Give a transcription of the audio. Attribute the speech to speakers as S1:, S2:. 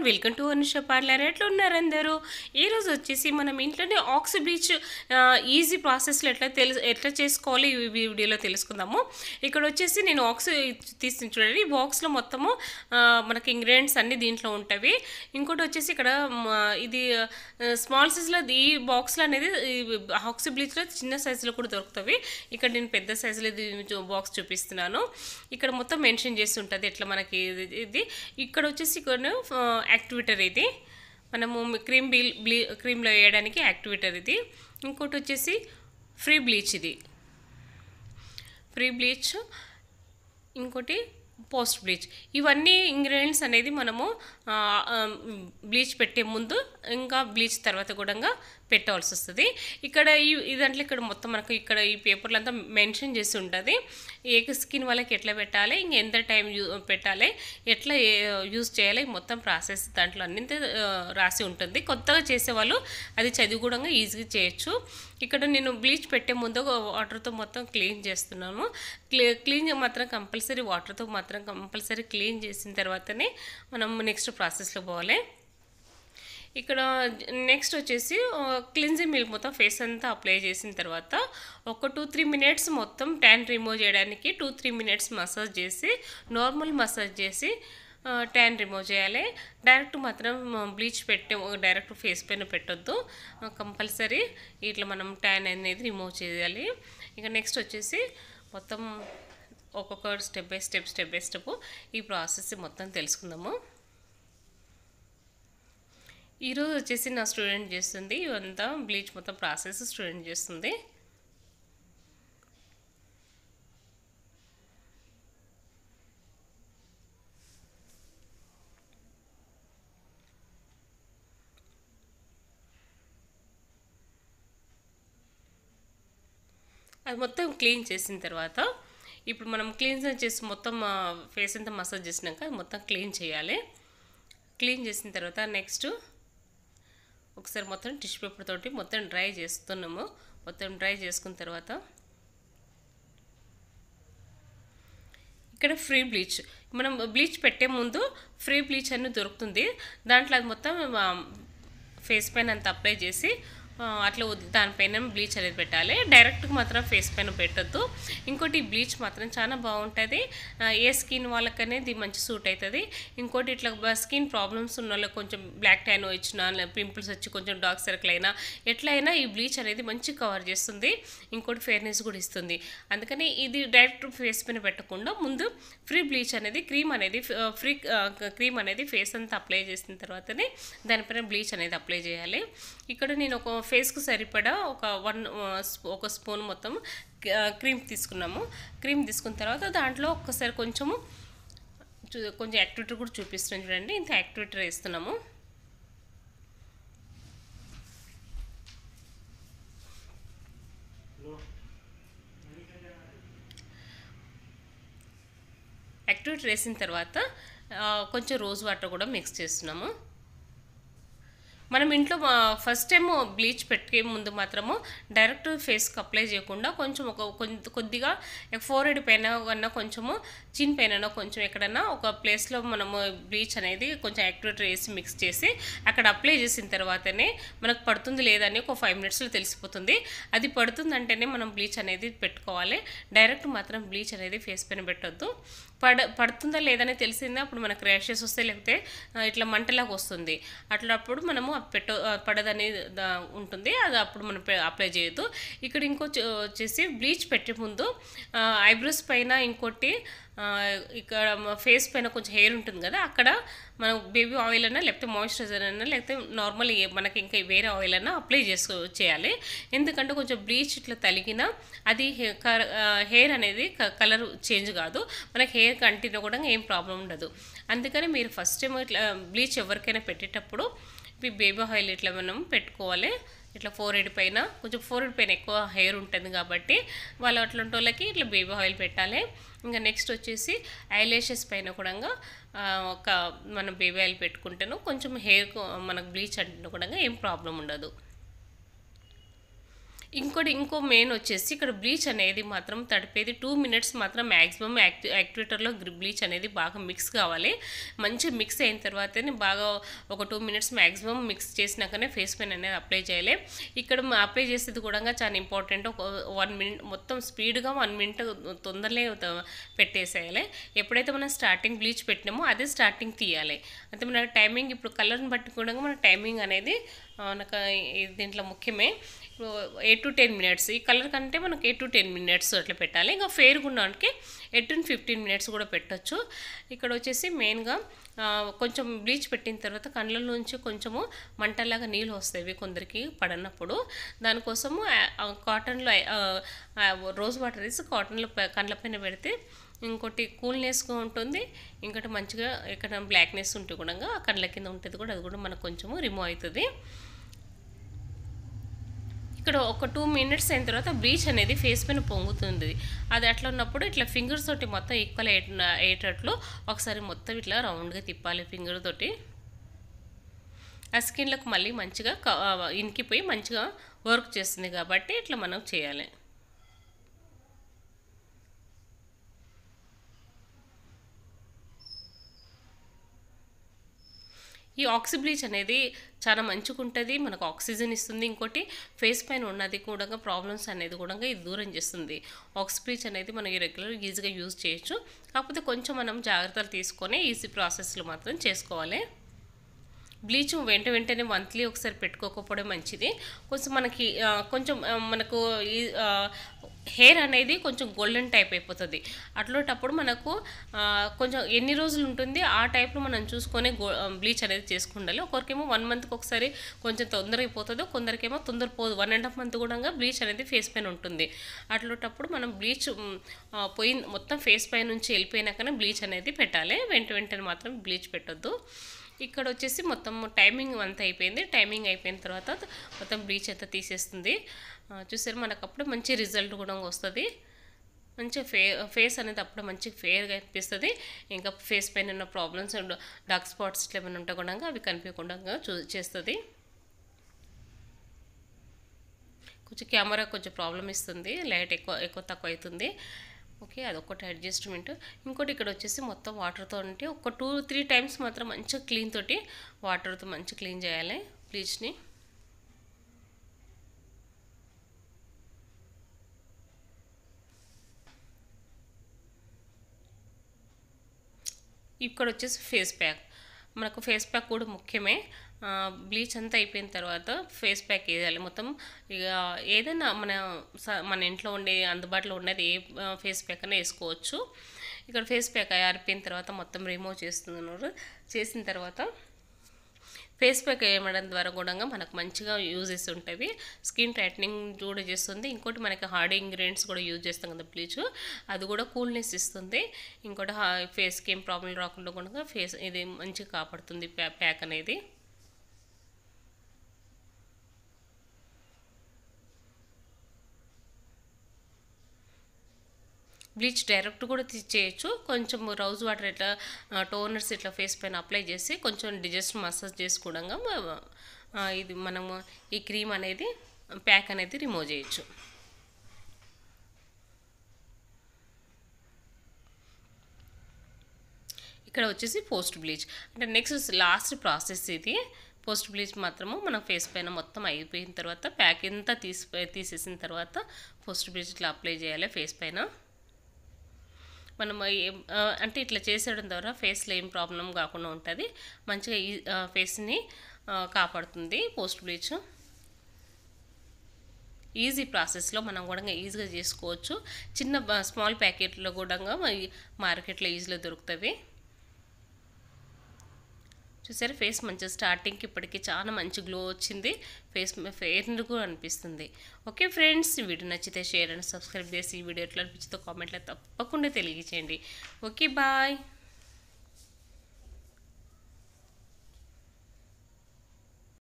S1: welcome to Anusha parlour ఎట్లా ఉన్నారు అందరూ ఈరోజు వచ్చేసి మనం ఇంట్లోనే ఆక్సి బ్లీచ్ ఈజీ ప్రాసెస్లో ఎట్లా తెలు ఎట్లా చేసుకోవాలి ఈ వీడియోలో తెలుసుకుందాము ఇక్కడ వచ్చేసి నేను ఆక్సి తీసి చూడండి ఈ బాక్స్లో మొత్తము ఆ, మనకి ఇంగ్రీడియంట్స్ అన్ని దీంట్లో ఉంటాయి ఇంకోటి వచ్చేసి ఇక్కడ మ, ఇది స్మాల్ సైజ్లో ఈ బాక్స్లో అనేది ఆక్సి బ్లీచ్లో చిన్న సైజులో కూడా దొరుకుతాయి ఇక్కడ నేను పెద్ద సైజులో ఇది బాక్స్ చూపిస్తున్నాను ఇక్కడ మొత్తం మెన్షన్ చేసి ఉంటుంది ఎట్లా మనకి ఇది ఇది ఇక్కడ వచ్చేసి ఇక్కడ యాక్టివేటర్ ఇది మనము క్రీమ్ బిల్ బ్లీ క్రీమ్లో వేయడానికి యాక్టివేటర్ ఇది ఇంకోటి వచ్చేసి ఫ్రీ బ్లీచ్ ఇది ఫ్రీ బ్లీచ్ ఇంకోటి పోస్ట్ బ్లీచ్ ఇవన్నీ ఇంగ్రీడియంట్స్ అనేది మనము ఆ, ఆ, బ్లీచ్ పెట్టే ముందు ఇంకా బ్లీచ్ తర్వాత కూడా పెట్టవలసి వస్తుంది ఇక్కడ ఈ ఈ దాంట్లో ఇక్కడ మొత్తం మనకు ఇక్కడ ఈ పేపర్లు అంతా మెన్షన్ చేసి ఉంటుంది ఏ స్కిన్ వాళ్ళకి ఎట్లా పెట్టాలి ఇంక ఎంత టైం యూ పెట్టాలి ఎట్లా యూజ్ చేయాలి మొత్తం ప్రాసెస్ దాంట్లో అన్ని ఆ, రాసి ఉంటుంది కొత్తగా చేసేవాళ్ళు అది చదివి కూడా ఈజీగా చేయొచ్చు ఇక్కడ నేను బ్లీచ్ పెట్టే ముందు వాటర్తో మొత్తం క్లీన్ చేస్తున్నాను క్లీ క్లీన్ మాత్రం కంపల్సరీ వాటర్తో మాత్రం కంపల్సరీ క్లీన్ చేసిన తర్వాతనే మనం నెక్స్ట్ ప్రాసెస్లో పోవాలి ఇక్కడ నెక్స్ట్ వచ్చేసి క్లిన్జింగ్ మిల్క్ మొత్తం ఫేస్ అంతా అప్లై చేసిన తర్వాత ఒక టూ త్రీ మినిట్స్ మొత్తం ట్యాన్ రిమూవ్ చేయడానికి టూ త్రీ మినిట్స్ మసాజ్ చేసి నార్మల్ మసాజ్ చేసి ట్యాన్ రిమూవ్ చేయాలి డైరెక్ట్ మాత్రం బ్లీచ్ పెట్టే డైరెక్ట్ ఫేస్ పైన పెట్టొద్దు కంపల్సరీ ఇట్లా మనం ట్యాన్ అనేది రిమూవ్ చేయాలి ఇక నెక్స్ట్ వచ్చేసి మొత్తం ఒక్కొక్క step by step step by step ఈ ప్రాసెస్ మొత్తం తెలుసుకుందాము ఈరోజు వచ్చేసి నా స్టూడెంట్ చేస్తుంది ఇవంతా బ్లీచ్ మొత్తం ప్రాసెస్ స్టూడెంట్ చేస్తుంది అది మొత్తం క్లీన్ చేసిన తర్వాత ఇప్పుడు మనం క్లీన్ చేసి మొత్తం ఫేస్ అంతా మసాజ్ చేసినాక అది మొత్తం క్లీన్ చేయాలి క్లీన్ చేసిన తర్వాత నెక్స్ట్ ఒకసారి మొత్తం టిష్యూ పేపర్ తోటి మొత్తం డ్రై చేస్తున్నాము మొత్తం డ్రై చేసుకున్న తర్వాత ఇక్కడ ఫ్రీ బ్లీచ్ మనం బ్లీచ్ పెట్టే ముందు ఫ్రీ బ్లీచ్ అని దొరుకుతుంది దాంట్లో అది మొత్తం ఫేస్ పైన అంత అప్లై చేసి ఆ, అట్లా వద్దు- దానిపైన బ్లీచ్ అనేది పెట్టాలి డైరెక్ట్గా మాత్రం ఫేస్ పైన పెట్టొద్దు ఇంకోటి ఈ బ్లీచ్ మాత్రం చాలా బాగుంటుంది ఆ, ఏ స్కిన్ వాళ్ళకనే ఇది మంచి సూట్ అవుతుంది ఇంకోటి ఇట్లా స్కిన్ ప్రాబ్లమ్స్ ఉన్న వాళ్ళకి కొంచెం బ్లాక్ ట్యాన్ వచ్చిన పింపుల్స్ వచ్చి కొంచెం డార్క్ సర్కిల్ అయినా ఎట్లయినా ఈ బ్లీచ్ అనేది మంచి కవర్ చేస్తుంది ఇంకోటి ఫేర్నెస్ కూడా ఇస్తుంది అందుకని ఇది డైరెక్ట్ ఫేస్ పైన పెట్టకుండా ముందు ఫ్రీ బ్లీచ్ అనేది క్రీమ్ అనేది ఫ్రీ క్రీమ్ అనేది ఫేస్ అంతా అప్లై చేసిన తర్వాతనే దానిపైన బ్లీచ్ అనేది అప్లై చేయాలి ఇక్కడ నేను ఒక ఫేస్కు సరిపడా ఒక వన్ ఒక స్పూన్ మొత్తం క్రీమ్ తీసుకున్నాము క్రీమ్ తీసుకున్న తర్వాత దాంట్లో ఒక్కసారి కొంచెము చూ- కొంచెం యాక్టివిటీ కూడా చూపిస్తున్నాను చూడండి ఇంత యాక్టివిటీ వేస్తున్నాము యాక్టివిటీ వేసిన తర్వాత ఆ, కొంచెం రోజ్ వాటర్ కూడా మిక్స్ చేస్తున్నాము మనం ఇంట్లో ఫస్ట్ టైం బ్లీచ్ పెట్టే ముందు మాత్రము డైరెక్ట్ ఫేస్కి అప్లై చేయకుండా కొంచెం ఒక కొంత కొద్దిగా ఫోర్ హెడ్ పైన కన్నా కొంచెము చిన్ పైన కొంచెం ఎక్కడన్నా ఒక ప్లేస్లో మనము బ్లీచ్ అనేది కొంచెం యాక్టివేటర్ వేసి మిక్స్ చేసి అక్కడ అప్లై చేసిన తర్వాతనే మనకు పడుతుంది లేదని ఒక ఫైవ్ మినిట్స్లో తెలిసిపోతుంది అది పడుతుందంటేనే మనం బ్లీచ్ అనేది పెట్టుకోవాలి డైరెక్ట్ మాత్రం బ్లీచ్ అనేది ఫేస్ పైన పెట్టొద్దు పడ పడుతుందా లేదని తెలిసిందా అప్పుడు మనకు ర్యాషెస్ వస్తాయి లేకపోతే ఆ, ఇట్లా మంటలాగా వస్తుంది అట్లప్పుడు మనము అది పెట్ట ఆ, పడదని దా- ఉంటుంది అది అప్పుడు మనం పె- అప్లై చేయొద్దు ఇక్కడ ఇంకో చ- వచ్చేసి బ్లీచ్ పెట్టే ముందు ఐబ్రోస్ పైన ఇంకోటి ఆ, ఇక్కడ ఫేస్ పైన కొంచెం హెయిర్ ఉంటుంది కదా అక్కడ మనం బేబీ ఆయిల్ అయినా లేకపోతే మాయిశ్చరైజర్ అయినా లేకపోతే నార్మల్ ఏ- మనకి ఇంకా వేరే ఆయిల్ అయినా అప్లై చేసుకో చేయాలి ఎందుకంటే కొంచెం బ్లీచ్ ఇట్లా తలిగిన అది హె- కర- ఆ, హెయిర్ అనేది కలర్ చేంజ్ కాదు మనకి హెయిర్ కంటిన్యూ కూడా ఏం ప్రాబ్లం ఉండదు అందుకని మీరు ఫస్ట్ టైం ఇట్లా బ్లీచ్ ఎవరికైనా పెట్టేటప్పుడు ఈ బేబీ ఆయిల్ ఇట్లా మనం పెట్టుకోవాలి ఇట్లా ఫోర్ హెడ్ పైన కొంచెం ఫోర్ హెడ్ పైన ఎక్కువ హెయిర్ ఉంటుంది కాబట్టి వాళ్ళు అట్లాంటి వాళ్ళకి ఇట్లా బేబీ ఆయిల్ పెట్టాలి ఇంకా నెక్స్ట్ వచ్చేసి ఐలాషెస్ పైన కూడా ఆ, ఒక మనం బేబీ ఆయిల్ పెట్టుకుంటేను కొంచెం హెయిర్ మనకు బ్లీచ్ అంటే కూడా ఏం ప్రాబ్లం ఉండదు ఇంకోటి ఇంకో మెయిన్ వచ్చేసి ఇక్కడ బ్లీచ్ అనేది మాత్రం తడిపేది టూ మినిట్స్ మాత్రం మ్యాక్సిమం యాక్టి యాక్టివేటర్లో బ్లీచ్ అనేది బాగా మిక్స్ కావాలి మంచి మిక్స్ అయిన తర్వాతనే బాగా ఒక టూ మినిట్స్ మ్యాక్సిమం మిక్స్ చేసినాకనే ఫేస్ పైన అనేది అప్లై చేయాలి ఇక్కడ అప్లై చేసేది కూడా చాలా ఇంపార్టెంట్ ఒక వన్ మినిట్ మొత్తం స్పీడ్గా వన్ మినిట్ తొందరలే పెట్టేసేయాలి ఎప్పుడైతే మనం స్టార్టింగ్ బ్లీచ్ పెట్టినామో అదే స్టార్టింగ్ తీయాలి అంటే మన టైమింగ్ ఇప్పుడు కలర్ని బట్టి కూడా మన టైమింగ్ అనేది ఆ, మనకు ఈ దీంట్లో ముఖ్యమే ఎయిట్ టు టెన్ మినిట్స్ ఈ కలర్ కంటే మనకి ఎయిట్ టు టెన్ మినిట్స్ అట్లా పెట్టాలి ఇంకా ఫేర్ ఉండడానికి ఎయిట్ టు ఫిఫ్టీన్ మినిట్స్ కూడా పెట్టొచ్చు ఇక్కడ వచ్చేసి మెయిన్గా ఆ, కొంచెం బ్లీచ్ పెట్టిన తర్వాత కళ్ళ నుంచి కొంచెము మంటలాగా నీళ్ళు వస్తాయి కొందరికి పడనప్పుడు దానికోసము కాటన్లో రోజ్ వాటర్ వేసి కాటన్లో కళ్ళ పైన పెడితే ఇంకోటి కూల్నెస్గా ఉంటుంది ఇంకోటి మంచిగా ఎక్కడ బ్లాక్నెస్ ఉంటే కూడా ఆ కళ్ళ కింద ఉంటుంది కూడా అది కూడా మనకు కొంచెము రిమూవ్ అవుతుంది ఇక్కడ ఒక టూ మినిట్స్ అయిన తర్వాత బ్లీచ్ అనేది ఫేస్ పైన పొంగుతుంది అది అట్లా ఉన్నప్పుడు ఇట్లా ఫింగర్స్ తోటి మొత్తం ఈక్వల్ అయ్యేటట్లు ఒకసారి మొత్తం ఇట్లా రౌండ్గా తిప్పాలి ఫింగర్ తోటి ఆ స్కిన్లకు మళ్ళీ మంచిగా క- ఆ, ఇనికిపోయి మంచిగా వర్క్ చేస్తుంది కాబట్టి ఇట్లా మనం చేయాలి ఈ ఆక్సి బ్లీచ్ అనేది చాలా మంచిగా ఉంటుంది మనకు ఆక్సిజన్ ఇస్తుంది ఇంకోటి ఫేస్ పైన ఉన్నది కూడా ప్రాబ్లమ్స్ అనేది కూడా ఇది దూరం చేస్తుంది ఆక్సి బ్లీచ్ అనేది మనం రెగ్యులర్ ఈజీగా యూజ్ చేయొచ్చు కాకపోతే కొంచెం మనం జాగ్రత్తలు తీసుకొని ఈజీ ప్రాసెస్లో మాత్రం చేసుకోవాలి బ్లీచ్ వెంట వెంటనే మంత్లీ ఒకసారి పెట్టుకోకపోవడం మంచిది కొంచెం మనకి ఆ, కొంచెం ఆ, మనకు ఈ హెయిర్ అనేది కొంచెం గోల్డెన్ టైప్ అయిపోతుంది అట్లాంటప్పుడు మనకు ఆ, కొంచెం ఎన్ని రోజులు ఉంటుంది ఆ టైప్లో మనం చూసుకొని గో బ్లీచ్ అనేది చేసుకుండాలి ఒకరికేమో వన్ మంత్కి ఒకసారి కొంచెం తొందర అయిపోతుంది కొందరికేమో తొందర పోదు వన్ అండ్ హాఫ్ మంత్ కూడా బ్లీచ్ అనేది ఫేస్ పైన ఉంటుంది అట్లాంటప్పుడు మనం బ్లీచ్ మ్, ఆ, పోయి మొత్తం ఫేస్ పై నుంచి వెళ్ళిపోయినాకనే బ్లీచ్ అనేది పెట్టాలి వెంట వెంటనే మాత్రం బ్లీచ్ పెట్టొద్దు ఇక్కడ వచ్చేసి మొత్తం టైమింగ్ అంతా అయిపోయింది టైమింగ్ అయిపోయిన తర్వాత మొత్తం బ్లీచ్ అంతా తీసేస్తుంది ఆ, చూసారు మనకు అప్పుడు మంచి రిజల్ట్ కూడా వస్తుంది మంచి ఫే ఫేస్ అనేది అప్పుడు మంచి ఫేర్గా అనిపిస్తుంది ఇంకా ఫేస్ పైన ఉన్న ప్రాబ్లమ్స్ డార్క్ స్పాట్స్ ఇట్లా ఏమైనా ఉంటే కూడా అవి కనిపించకుండా చూ చేస్తుంది కొంచెం కెమెరా కొంచెం ప్రాబ్లం ఇస్తుంది లైట్ ఎక్కువ ఎక్కువ తక్కువ అవుతుంది ఓకే అదొకటి అడ్జస్ట్మెంట్ ఇంకోటి ఇక్కడ వచ్చేసి మొత్తం వాటర్తో ఉంటే ఒక టూ త్రీ టైమ్స్ మాత్రం మంచిగా క్లీన్ తోటి వాటర్తో మంచిగా క్లీన్ చేయాలి బ్లీచ్ని ఇక్కడ వచ్చేసి ఫేస్ ప్యాక్ మనకు ఫేస్ ప్యాక్ కూడా ముఖ్యమే బ్లీచ్ అంతా అయిపోయిన తర్వాత ఫేస్ ప్యాక్ వేయాలి మొత్తం ఇక ఏదైనా మన స- మన ఇంట్లో ఉండే అందుబాటులో ఉండేది ఏ ఫేస్ ప్యాక్ అయినా వేసుకోవచ్చు ఇక్కడ ఫేస్ ప్యాక్ ఆరిపోయిన తర్వాత మొత్తం రిమూవ్ చేస్తున్నారు చేసిన తర్వాత ఫేస్ ప్యాక్ వేయడం ద్వారా కూడా మనకు మంచిగా యూజెస్ ఉంటాయి స్కిన్ టైట్నింగ్ కూడా చేస్తుంది ఇంకోటి మనకి హార్డ్ ఇంగ్రీడియంట్స్ కూడా యూజ్ చేస్తాం కదా బ్లీచ్ అది కూడా కూల్నెస్ ఇస్తుంది ఇంకోటి ఫేస్కి ఏం ప్రాబ్లం రాకుండా కూడా ఫేస్ ఇది మంచిగా కాపాడుతుంది ప్యా- ప్యాక్ అనేది బ్లీచ్ డైరెక్ట్ కూడా తీ- చేయొచ్చు కొంచెం రౌజ్ వాటర్ ఇట్లా టోనర్స్ ఇట్లా ఫేస్ పైన అప్లై చేసి కొంచెం డిజెస్ట్ మసాజ్ చేసుకోవడంగా ఆ, ఇది మనము ఈ క్రీమ్ అనేది ప్యాక్ అనేది రిమూవ్ చేయొచ్చు ఇక్కడ వచ్చేసి పోస్ట్ బ్లీచ్ అంటే నెక్స్ట్ లాస్ట్ ప్రాసెస్ ఇది పోస్ట్ బ్లీచ్ మాత్రము మన ఫేస్ పైన మొత్తం అయిపోయిన తర్వాత ప్యాక్ అంతా తీసి తీసేసిన తర్వాత పోస్ట్ బ్లీచ్ ఇట్లా అప్లై చేయాలి ఫేస్ పైన మనం ఏం ఆ, అంటే ఇట్లా చేసేయడం ద్వారా ఫేస్లో ఏం ప్రాబ్లం కాకుండా ఉంటుంది మంచిగా ఈ ఫేస్ని కాపాడుతుంది పోస్ట్ బ్లీచ్ ఈజీ ప్రాసెస్లో మనం కూడా ఈజీగా చేసుకోవచ్చు చిన్న బ- స్మాల్ ప్యాకెట్లో కూడా మార్కెట్లో ఈజీలో దొరుకుతుంది చూసారా ఫేస్ మంచిగా స్టార్టింగ్కి ఇప్పటికి చాలా మంచి గ్లో వచ్చింది ఫేస్ ఫెయిర్ కూడా అనిపిస్తుంది ఓకే ఫ్రెండ్స్ ఈ వీడియో నచ్చితే షేర్ అండ్ సబ్స్క్రైబ్ చేసి ఈ వీడియో ఎట్లా అనిపించిందో కామెంట్లో తప్పకుండా తెలియజేయండి ఓకే బాయ్